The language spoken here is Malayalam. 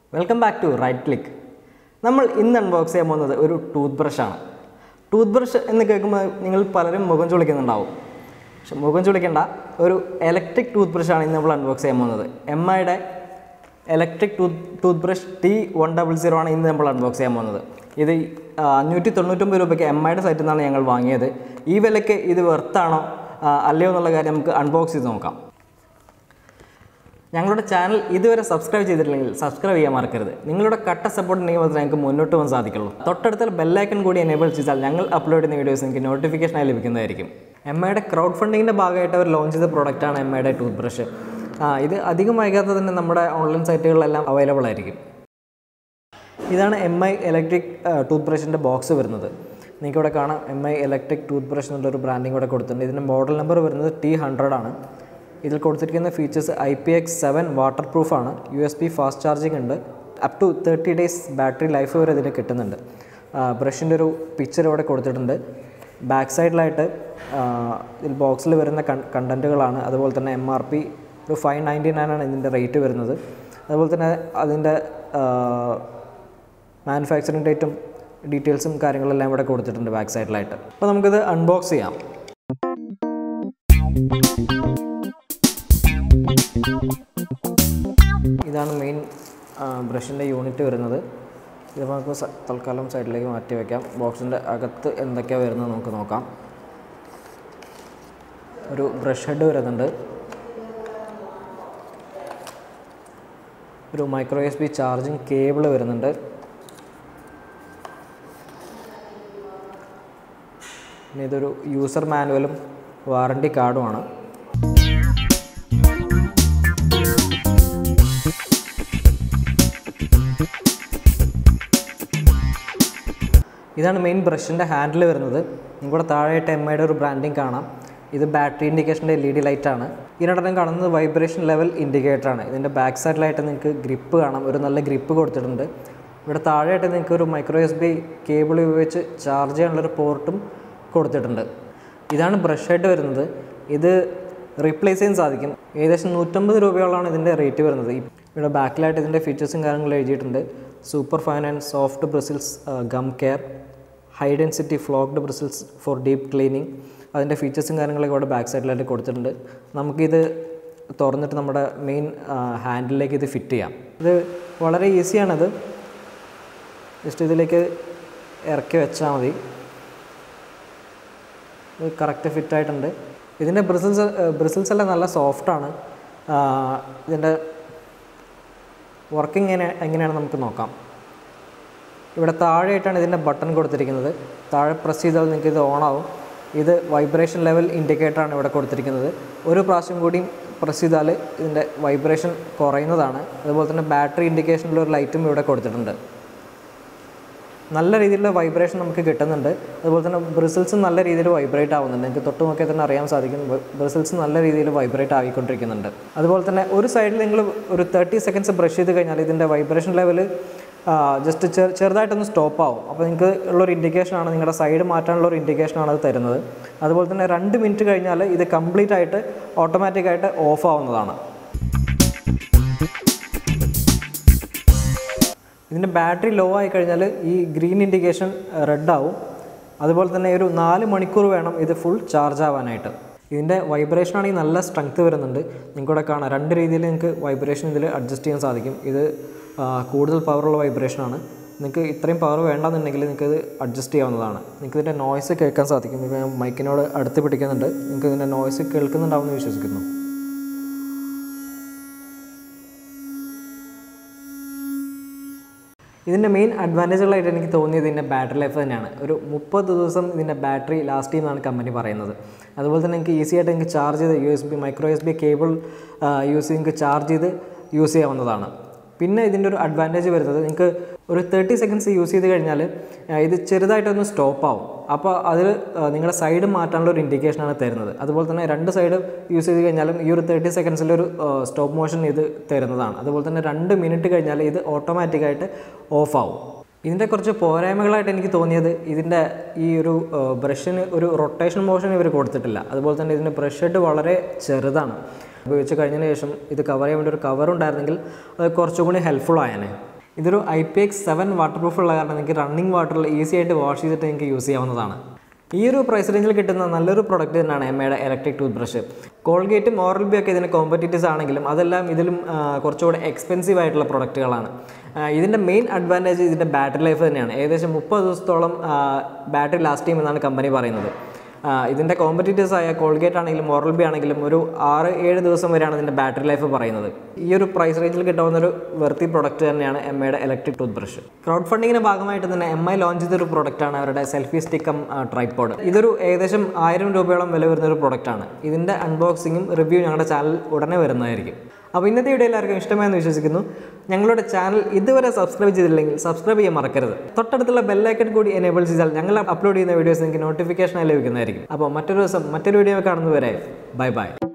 welcome back to right click നമ്മൾ ഇന്ന് അൺബോക്സ് ചെയ്യാൻ പോകുന്നത് ഒരു ടൂത്ത് ബ്രഷാണ് ടൂത്ത് ബ്രഷ് എന്ന് കേൾക്കുമ്പോൾ നിങ്ങൾ പലരും മുഖം ചുളിക്കുന്നുണ്ടാവും പക്ഷെ മുഖം ചുളിക്കേണ്ട ഒരു ഇലക്ട്രിക് ടൂത്ത് ബ്രഷാണ് ഇന്ന് നമ്മൾ അൺബോക്സ് ചെയ്യാൻ പോകുന്നത് എം ഐയുടെ electric tooth toothbrush T one double zero ആണ് ഇന്ന് നമ്മൾ അൺബോക്സ് ചെയ്യാൻ പോകുന്നത് ഇത് ആ, അഞ്ഞൂറ്റി തൊണ്ണൂറ്റൊമ്പത് രൂപയ്ക്ക് എം ഐയുടെ സൈറ്റിൽ നിന്നാണ് ഞങ്ങൾ വാങ്ങിയത് ഈ വിലയ്ക്ക് ഇത് വെർത്താണോ അല്ലയോ എന്നുള്ള കാര്യം നമുക്ക് അൺബോക്സ് ചെയ്ത് നോക്കാം ഞങ്ങളുടെ ചാനൽ ഇതുവരെ സബ്സ്ക്രൈബ് ചെയ്തിട്ടില്ലെങ്കിൽ സബ്സ്ക്രൈബ് ചെയ്യാൻ മറക്കരുത് നിങ്ങളുടെ കട്ട സപ്പോർട്ട് ഉണ്ടെങ്കിൽ മാത്രമേ ഞങ്ങൾക്ക് മുന്നോട്ട് പോകാൻ സാധിക്കുള്ളൂ തൊട്ടടുത്ത ബെല്ലൈക്കൺ കൂടി എനേബിൾ ചെയ്താൽ ഞങ്ങൾ അപ്ലോഡ് ചെയ്യുന്ന വീഡിയോസ് നിങ്ങൾക്ക് നോട്ടിഫിക്കേഷനായി ലഭിക്കുന്നതായിരിക്കും എം ഐയുടെ ക്രൗഡ് ഫണ്ടിങ്ങിൻ്റെ ഭാഗമായിട്ട് അവർ ലോഞ്ച് ചെയ്ത പ്രോഡക്റ്റാണ് എം ഐയുടെ ടൂത്ത് ബ്രഷ് ആ ഇത് അധികം വൈകാതെ തന്നെ നമ്മുടെ ഓൺലൈൻ സൈറ്റുകളിലെല്ലാം അവൈലബിൾ ആയിരിക്കും ഇതാണ് എം ഐ ഇലക്ട്രിക് ടൂത്ത് ബ്രഷിൻ്റെ ബോക്സ് വരുന്നത് നിങ്ങൾക്ക് ഇവിടെ കാണാം M I electric toothbrush എന്നുള്ളൊരു ബ്രാൻഡിങ് ഇവിടെ കൊടുത്തിട്ടുണ്ട് ഇതിൻ്റെ മോഡൽ നമ്പർ വരുന്നത് ടി ഹൺഡ്രഡ് ആണ് ഇതിൽ കൊടുത്തിരിക്കുന്ന features I P X seven water പ്രൂഫാണ് U S B fast charging ഉണ്ട് up to thirty days battery life വരെ ഇതിൽ കിട്ടുന്നുണ്ട് ബ്രഷിൻ്റെ ഒരു പിക്ചർ ഇവിടെ കൊടുത്തിട്ടുണ്ട് ബാക്ക് സൈഡിലായിട്ട് ഇതിൽ ബോക്സിൽ വരുന്ന കൺ കണ്ടൻറ്റുകളാണ് അതുപോലെ തന്നെ എം ആർ പി ഒരു ഫൈവ് നയൻറ്റി നയൻ ആണ് ഇതിൻ്റെ റേറ്റ് വരുന്നത് അതുപോലെ തന്നെ അതിൻ്റെ മാനുഫാക്ചറിങ് ഡേറ്റും ഡീറ്റെയിൽസും കാര്യങ്ങളെല്ലാം ഇവിടെ കൊടുത്തിട്ടുണ്ട് ബാക്ക് സൈഡിലായിട്ട് അപ്പോൾ നമുക്കിത് അൺബോക്സ് ചെയ്യാം ഇതാണ് മെയിൻ ബ്രഷിൻ്റെ യൂണിറ്റ് വരുന്നത് ഇത് നമുക്ക് സ- തൽക്കാലം സൈഡിലേക്ക് മാറ്റി വയ്ക്കാം ബോക്സിൻ്റെ അകത്ത് എന്തൊക്കെയാണ് വരുന്നത് നമുക്ക് നോക്കാം ഒരു ബ്രഷ് ഹെഡ് വരുന്നുണ്ട് ഒരു micro S B charging cable വരുന്നുണ്ട് പിന്നെ ഇതൊരു യൂസർ മാനുവലും വാറണ്ടി കാർഡുമാണ് ഇതാണ് മെയിൻ ബ്രഷിൻ്റെ ഹാൻഡിൽ വരുന്നത് നിങ്ങളുടെ താഴെയായിട്ട് എം ഐയുടെ ഒരു ബ്രാൻഡിങ് കാണാം ഇത് ബാറ്ററി ഇൻഡിക്കേഷൻ്റെ എൽ ഇ ഡി ലൈറ്റാണ് ഇതിനോടൊപ്പം കാണുന്നത് വൈബ്രേഷൻ ലെവൽ ഇൻഡിക്കേറ്ററാണ് ഇതിൻ്റെ ബാക്ക് സൈഡിലായിട്ട് നിങ്ങൾക്ക് ഗ്രിപ്പ് കാണാം ഒരു നല്ല ഗ്രിപ്പ് കൊടുത്തിട്ടുണ്ട് ഇവിടെ താഴെയായിട്ട് നിങ്ങൾക്ക് ഒരു മൈക്രോ എസ് ബി കേബിൾ ഉപയോഗിച്ച് ചാർജ് ചെയ്യാനുള്ളൊരു പോർട്ടും കൊടുത്തിട്ടുണ്ട് ഇതാണ് ബ്രഷ് ഹെഡ് വരുന്നത് ഇത് റീപ്ലേസ് ചെയ്യാൻ സാധിക്കും ഏകദേശം നൂറ്റമ്പത് രൂപയോളമാണ് ഇതിൻ്റെ റേറ്റ് വരുന്നത് ഇവിടെ ബാക്കിലായിട്ട് ഇതിൻ്റെ ഫീച്ചേഴ്സും കാര്യങ്ങളും എഴുതിയിട്ടുണ്ട് super fine and soft bristles gum care high density flocked bristles for deep cleaning അതിൻ്റെ ഫീച്ചേഴ്സും കാര്യങ്ങളൊക്കെ ഇവിടെ ബാക്ക് സൈഡിലായിട്ട് കൊടുത്തിട്ടുണ്ട് നമുക്കിത് തുറന്നിട്ട് നമ്മുടെ മെയിൻ ഹാൻഡിലേക്ക് ഇത് ഫിറ്റ് ചെയ്യാം ഇത് വളരെ ഈസിയാണത് ജസ്റ്റ് ഇതിലേക്ക് ഇറക്കി വെച്ചാൽ മതി ഇത് കറക്റ്റ് ഫിറ്റ് ആയിട്ടുണ്ട് ഇതിൻ്റെ ബ്രിസിൽസ് ബ്രിസിൽസ് എല്ലാം നല്ല സോഫ്റ്റാണ് ഇതിൻ്റെ വർക്കിംഗ് എങ്ങനെ എങ്ങനെയാണ് നമുക്ക് നോക്കാം ഇവിടെ താഴെയായിട്ടാണ് ഇതിൻ്റെ ബട്ടൺ കൊടുത്തിരിക്കുന്നത് താഴെ പ്രസ് ചെയ്താൽ നിങ്ങൾക്ക് ഇത് ഓണാവും ഇത് വൈബ്രേഷൻ ലെവൽ ഇൻഡിക്കേറ്ററാണ് ഇവിടെ കൊടുത്തിരിക്കുന്നത് ഒരു പ്രാവശ്യം കൂടി പ്രസ് ചെയ്താൽ ഇതിൻ്റെ വൈബ്രേഷൻ കുറയുന്നതാണ് അതുപോലെ തന്നെ ബാറ്ററി ഇൻഡിക്കേഷനുള്ള ഒരു ലൈറ്റും ഇവിടെ കൊടുത്തിട്ടുണ്ട് നല്ല രീതിയിലുള്ള വൈബ്രേഷൻ നമുക്ക് കിട്ടുന്നുണ്ട് അതുപോലെ തന്നെ ബ്രിസിൽസ് നല്ല രീതിയിൽ വൈബ്രേറ്റ് ആവുന്നുണ്ട് നിങ്ങൾക്ക് തൊട്ട് നോക്കിയാൽ തന്നെ അറിയാൻ സാധിക്കും ബ്രിസിൽസ് നല്ല രീതിയിൽ വൈബ്രേറ്റ് ആയിക്കൊണ്ടിരിക്കുന്നുണ്ട് അതുപോലെ തന്നെ ഒരു സൈഡിൽ നിങ്ങൾ ഒരു തേർട്ടി സെക്കൻഡ്സ് ബ്രഷ് ചെയ്ത് കഴിഞ്ഞാൽ ഇതിൻ്റെ വൈബ്രേഷൻ ലെവൽ ജസ്റ്റ് ചെറു ചെറുതായിട്ടൊന്ന് സ്റ്റോപ്പ് ആവും അപ്പോൾ നിങ്ങൾക്ക് ഉള്ളൊരു ഇൻഡിക്കേഷനാണ് നിങ്ങളുടെ സൈഡ് മാറ്റാനുള്ള ഒരു ഇൻഡിക്കേഷനാണ് അത് തരുന്നത് അതുപോലെ തന്നെ രണ്ട് മിനിറ്റ് കഴിഞ്ഞാൽ ഇത് കംപ്ലീറ്റ് ആയിട്ട് ഓട്ടോമാറ്റിക്കായിട്ട് ഓഫ് ആവുന്നതാണ് ഇതിൻ്റെ ബാറ്ററി ലോ ആയി കഴിഞ്ഞാൽ ഈ ഗ്രീൻ ഇൻഡിക്കേഷൻ റെഡ് ആവും അതുപോലെ തന്നെ ഒരു നാല് മണിക്കൂർ വേണം ഇത് ഫുൾ ചാർജ് ആവാനായിട്ട് ഇതിൻ്റെ വൈബ്രേഷൻ ആണെങ്കിൽ നല്ല സ്ട്രെങ്ത് വരുന്നുണ്ട് നിങ്ങൾക്കിവിടെ കാണാം രണ്ട് രീതിയിൽ നിങ്ങൾക്ക് വൈബ്രേഷൻ ഇതിൽ അഡ്ജസ്റ്റ് ചെയ്യാൻ സാധിക്കും ഇത് ആ, കൂടുതൽ പവറുള്ള വൈബ്രേഷനാണ് നിങ്ങൾക്ക് ഇത്രയും പവർ വേണ്ടെന്നുണ്ടെങ്കിൽ നിങ്ങൾക്ക് ഇത് അഡ്ജസ്റ്റ് ചെയ്യാവുന്നതാണ് നിങ്ങൾക്ക് ഇതിൻ്റെ നോയ്സ് കേൾക്കാൻ സാധിക്കും ഇപ്പോൾ ഞാൻ മൈക്കിനോട് അടുത്ത് പിടിക്കുന്നുണ്ട് നിങ്ങൾക്ക് ഇതിൻ്റെ നോയ്സ് കേൾക്കുന്നുണ്ടാവുമെന്ന് വിശ്വസിക്കുന്നു ഇതിൻ്റെ മെയിൻ അഡ്വാൻറ്റേജുകളായിട്ട് എനിക്ക് തോന്നിയത് ഇതിൻ്റെ ബാറ്ററി ലൈഫ് തന്നെയാണ് ഒരു മുപ്പത് ദിവസം ഇതിൻ്റെ ബാറ്ററി ലാസ്റ്റ് ചെയ്യുന്നതാണ് കമ്പനി പറയുന്നത് അതുപോലെ തന്നെ നിങ്ങൾക്ക് ഈസി ആയിട്ട് നിങ്ങൾക്ക് ചാർജ് ചെയ്ത് U S B micro S B cable use ചെയ്ത് നിങ്ങൾക്ക് ചാർജ് ചെയ്ത് യൂസ് ചെയ്യാവുന്നതാണ് പിന്നെ ഇതിൻ്റെ ഒരു അഡ്വാൻറ്റേജ് വരുന്നത് നിങ്ങൾക്ക് ഒരു തേർട്ടി സെക്കൻഡ്സ് യൂസ് ചെയ്ത് കഴിഞ്ഞാൽ ആ, ഇത് ചെറുതായിട്ടൊന്ന് സ്റ്റോപ്പ് ആവും അപ്പോൾ അതിൽ നിങ്ങളുടെ സൈഡ് മാറ്റാനുള്ള ഒരു ഇൻഡിക്കേഷനാണ് തരുന്നത് അതുപോലെ തന്നെ രണ്ട് സൈഡ് യൂസ് ചെയ്ത് കഴിഞ്ഞാലും ഈ ഒരു തേർട്ടി സെക്കൻഡ്സിലൊരു സ്റ്റോപ്പ് മോഷൻ ഇത് തരുന്നതാണ് അതുപോലെ തന്നെ രണ്ട് മിനിറ്റ് കഴിഞ്ഞാൽ ഇത് ഓട്ടോമാറ്റിക്കായിട്ട് ഓഫ് ആവും ഇതിൻ്റെ കുറച്ച് പോരായ്മകളായിട്ട് എനിക്ക് തോന്നിയത് ഇതിൻ്റെ ഈ ഒരു ബ്രഷിന് ഒരു റൊട്ടേഷൻ മോഷൻ ഇവർ കൊടുത്തിട്ടില്ല അതുപോലെ തന്നെ ഇതിൻ്റെ ബ്രഷ് ഹെഡ് വളരെ ചെറുതാണ് ഉപയോഗിച്ച് കഴിഞ്ഞതിന് ശേഷം ഇത് കവർ ചെയ്യാൻ വേണ്ടി ഒരു കവർ ഉണ്ടായിരുന്നെങ്കിൽ അത് കുറച്ചും കൂടി ഹെൽപ്ഫുൾ ആയേനെ ഇതൊരു I P X seven waterproof ഉള്ള കാരണം നിങ്ങൾക്ക് റണ്ണിങ് വാട്ടറിൽ ഈസി ആയിട്ട് വാഷ് ചെയ്തിട്ട് നിങ്ങൾക്ക് യൂസ് ചെയ്യാവുന്നതാണ് ഈ ഒരു പ്രൈസ് റേഞ്ചിൽ കിട്ടുന്ന നല്ലൊരു പ്രൊഡക്റ്റ് തന്നെയാണ് എമ്മയുടെ ഇലക്ട്രിക് ടൂത്ത് ബ്രഷ് കോൾഗേറ്റും ഓറൽ ബി ഒക്കെ ഇതിന് കോമ്പറ്റീറ്റീവ്സ് ആണെങ്കിലും അതെല്ലാം ഇതിലും ആ, കുറച്ചുകൂടെ എക്സ്പെൻസീവ് ആയിട്ടുള്ള പ്രൊഡക്റ്റുകളാണ് ആ, ഇതിൻ്റെ മെയിൻ അഡ്വാൻറ്റേജ് ഇതിൻ്റെ ബാറ്ററി ലൈഫ് തന്നെയാണ് ഏകദേശം മുപ്പത് ദിവസത്തോളം ബാറ്ററി ലാസ്റ്റ് ചെയ്യുമെന്നാണ് കമ്പനി പറയുന്നത് ആ, ഇതിൻ്റെ കോമ്പറ്റീറ്റേഴ്സ് ആയ കോൾഗേറ്റ് ആണെങ്കിലും ഓറൽ ബി ആണെങ്കിലും ഒരു ആറ് ഏഴ് ദിവസം വരെയാണ് ഇതിൻ്റെ ബാറ്ററി ലൈഫ് പറയുന്നത് ഈ ഒരു പ്രൈസ് റേഞ്ചിൽ കിട്ടാവുന്ന ഒരു വെർത്തി പ്രൊഡക്റ്റ് തന്നെയാണ് എം ഐയുടെ ഇലക്ട്രിക് ടൂത്ത് ബ്രഷ് ക്രൗഡ് ഫണ്ടിങ്ങിൻ്റെ ഭാഗമായിട്ട് തന്നെ എം ഐ ലോഞ്ച് ചെയ്തൊരു പ്രൊഡക്റ്റാണ് അവരുടെ സെൽഫി സ്റ്റിക്കം ട്രൈപ്പോഡ് ഇതൊരു ഏകദേശം ആയിരം രൂപയോളം വില വരുന്ന ഒരു പ്രൊഡക്റ്റാണ് ഇതിൻ്റെ അൺബോക്സിങ്ങും റിവ്യൂ ഞങ്ങളുടെ ചാനൽ ഉടനെ വരുന്നതായിരിക്കും അപ്പോൾ ഇന്നത്തെ വീഡിയോ എല്ലാവർക്കും ഇഷ്ടമായെന്ന് വിശ്വസിക്കുന്നു ഞങ്ങളുടെ ചാനൽ ഇതുവരെ സബ്സ്ക്രൈബ് ചെയ്തില്ലെങ്കിൽ സബ്സ്ക്രൈബ് ചെയ്യാൻ മറക്കരുത് തൊട്ടടുത്തുള്ള ബെല്ലൈക്കൺ കൂടി എനേബിൾ ചെയ്താൽ ഞങ്ങൾ അപ്ലോഡ് ചെയ്യുന്ന വീഡിയോസ് നിങ്ങൾക്ക് നോട്ടിഫിക്കേഷനായി ലഭിക്കുന്നതായിരിക്കും അപ്പോൾ മറ്റൊരു ദിവസം മറ്റൊരു വീഡിയോ കാണുന്നതുവരെ ബൈ ബൈ